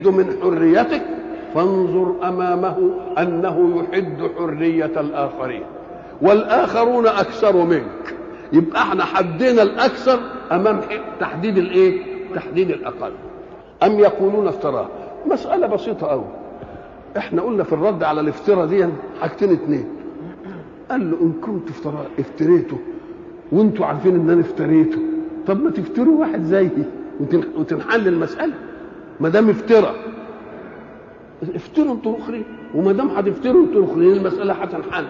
من حريتك فانظر امامه انه يحد حريه الاخرين والاخرون اكثر منك يبقى احنا حدينا الاكثر امام تحديد الايه تحديد الاقل ام يقولون افتراه مساله بسيطه قوي احنا قلنا في الرد على الافتراء دي حاجتين اتنين قال له ان كنت افترا افتريته وانتوا عارفين ان انا افتريته طب ما تفتروا واحد زيي وتنحل المساله ما دام افترى افتروا انتوا اخرين وما دام هتفتروا انتوا اخرين المساله هتنحل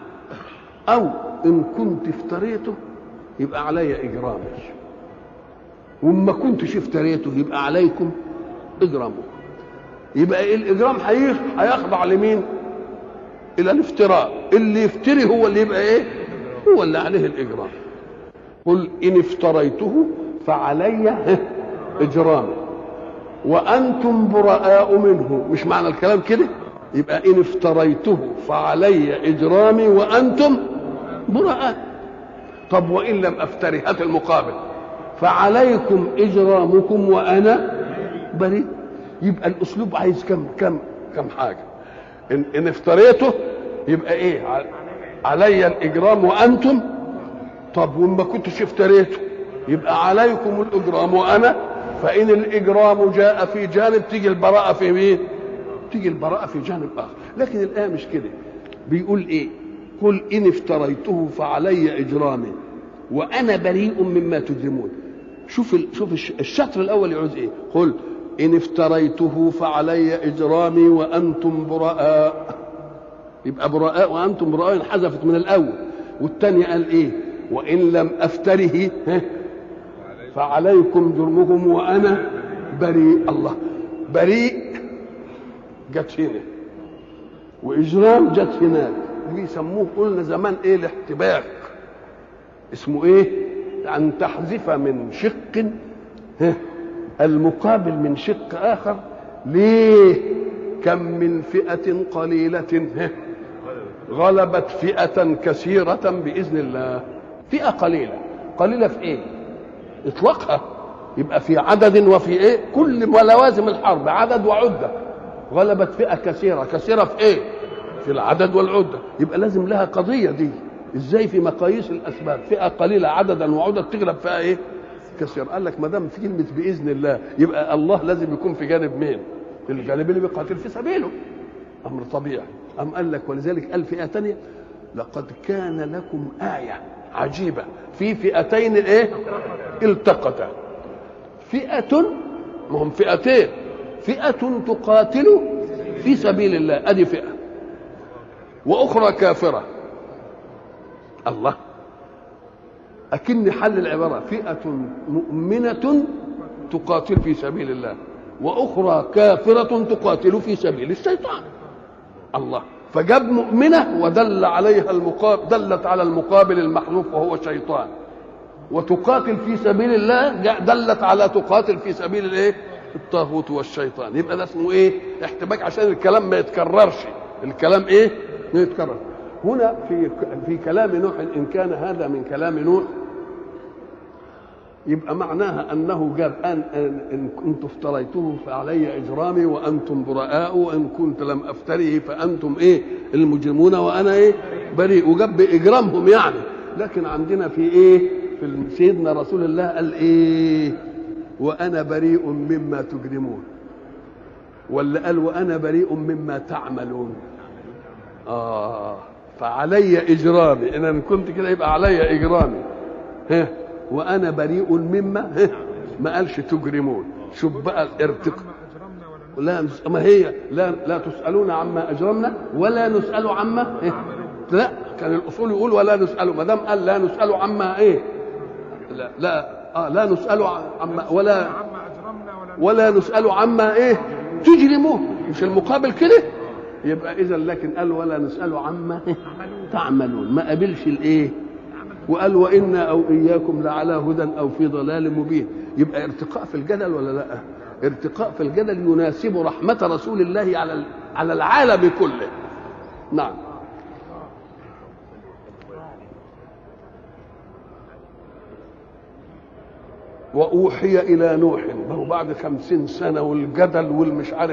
او ان كنت افتريته يبقى علي اجرامي وما كنتش افتريته يبقى عليكم اجرامه يبقى إيه الاجرام هيخضع لمين الى الافتراء اللي يفتري هو اللي يبقى ايه هو اللي عليه الاجرام قل ان افتريته فعلي اجرامي وانتم براء منه مش معنى الكلام كده يبقى ان افتريته فعلي اجرامي وانتم براء طب وان لم افتري هات المقابل فعليكم اجرامكم وانا بريء يبقى الاسلوب عايز كم كم كم حاجه ان, إن افتريته يبقى ايه علي الاجرام وانتم طب وما كنتش افتريته يبقى عليكم الاجرام وانا فان الاجرام جاء في جانب تيجي البراءه في مين تيجي البراءه في جانب اخر لكن الايه مش كده بيقول ايه قل ان افتريته فعلي اجرامي وانا بريء مما تجرمون شوف ال... شوف الشطر الاول يعوز ايه قل ان افتريته فعلي اجرامي وانتم براء يبقى براء وانتم براء انحذفت من الاول والثاني قال ايه وان لم افتره فعليكم جرمكم وانا بريء الله بريء جت هنا واجرام جت هناك بيسموه قلنا زمان ايه الاحتباك اسمه ايه ان تحذف من شق المقابل من شق اخر ليه كم من فئه قليله غلبت فئه كثيره باذن الله فئه قليله قليله في ايه اطلاقها يبقى في عدد وفي ايه كل لوازم الحرب عدد وعده غلبت فئه كثيره كثيره في ايه في العدد والعده يبقى لازم لها قضيه دي ازاي في مقاييس الاسباب فئه قليله عددا وعدد تغلب فئه ايه كثير قال لك ما دام في كلمه باذن الله يبقى الله لازم يكون في جانب مين في الجانب اللي بيقاتل في سبيله امر طبيعي ام قال لك ولذلك قال فئه ثانيه لقد كان لكم ايه عجيبه في فئتين ايه التقتا فئه ما هم فئتين فئه تقاتل في سبيل الله ادي فئه واخرى كافره الله أكن حل العبارة فئة مؤمنة تقاتل في سبيل الله وأخرى كافرة تقاتل في سبيل الشيطان الله فجاب مؤمنة ودل عليها المقابل دلت على المقابل المحذوف وهو شيطان وتقاتل في سبيل الله دلت على تقاتل في سبيل الايه الطاغوت والشيطان يبقى ده اسمه ايه احتباك عشان الكلام ما يتكررش الكلام ايه ما يتكرر هنا في في كلام نوح ان كان هذا من كلام نوح يبقى معناها انه جاب ان ان كنت افتريته فعلي اجرامي وانتم براء وان كنت لم افتره فانتم ايه المجرمون وانا ايه بريء وجاب باجرامهم يعني لكن عندنا في ايه في سيدنا رسول الله قال ايه وانا بريء مما تجرمون ولا قال وانا بريء مما تعملون اه فعلي اجرامي ان انا كنت كده يبقى علي اجرامي ها وانا بريء مما ها ما قالش تجرمون شوف بقى الارتقاء لا ما هي لا لا تسالون عما اجرمنا ولا نسال عما إيه؟ لا كان الاصول يقول ولا نسال ما دام قال لا نسال عما ايه لا لا اه لا نسال عما ولا ولا نسال عما ايه تجرمون مش المقابل كده يبقى اذا لكن قال ولا نسال عما تعملون ما قابلش الايه وقال وانا او اياكم لعلى هدى او في ضلال مبين يبقى ارتقاء في الجدل ولا لا ارتقاء في الجدل يناسب رحمه رسول الله على على العالم كله نعم واوحي الى نوح ما هو بعد خمسين سنة والجدل والمش عارف